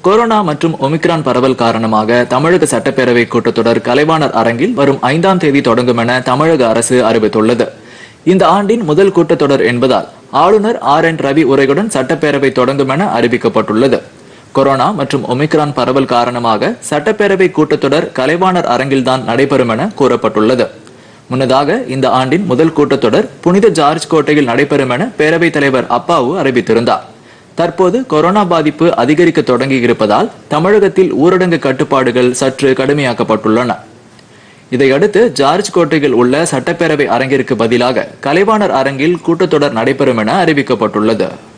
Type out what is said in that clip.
corona மற்றும் omicron பரவல் காரணமாக தமிழக சட்டப்பேரவை கூட்டத்தொடர் கலைவாணர் அரங்கில் வரும் ஐந்தாம் தேதி தொடங்கும் என தமிழக அரசு அறிவித்துள்ளது இந்த ஆண்டின் முதல் கூட்டத்தொடர் என்பதால் ஆளுநர் ஆர் என் ரவி உரையுடன் சட்டப்பேரவை தொடங்கும் என அறிவிக்கப்பட்டுள்ளது கொரோனா மற்றும் ஒமிக்ரான் பரவல் காரணமாக சட்டப்பேரவை கூட்டத்தொடர் கலைவாணர் அரங்கில்தான் நடைபெறும் என கூறப்பட்டுள்ளது முன்னதாக இந்த ஆண்டின் முதல் கூட்டத்தொடர் புனித ஜார்ஜ் கோட்டையில் நடைபெறும் என பேரவைத் தலைவர் அப்பாவு அறிவித்திருந்தார் தற்போது கொரோனா பாதிப்பு அதிகரிக்க தொடங்கி இருப்பதால் தமிழகத்தில் ஊரடங்கு கட்டுப்பாடுகள் சற்று கடுமையாக்கப்பட்டுள்ளன இதையடுத்து ஜார்ஜ் கோட்டையில் உள்ள சட்டப்பேரவை அரங்கிற்கு பதிலாக கலைவாணர் அரங்கில் கூட்டத்தொடர் நடைபெறும் என அறிவிக்கப்பட்டுள்ளது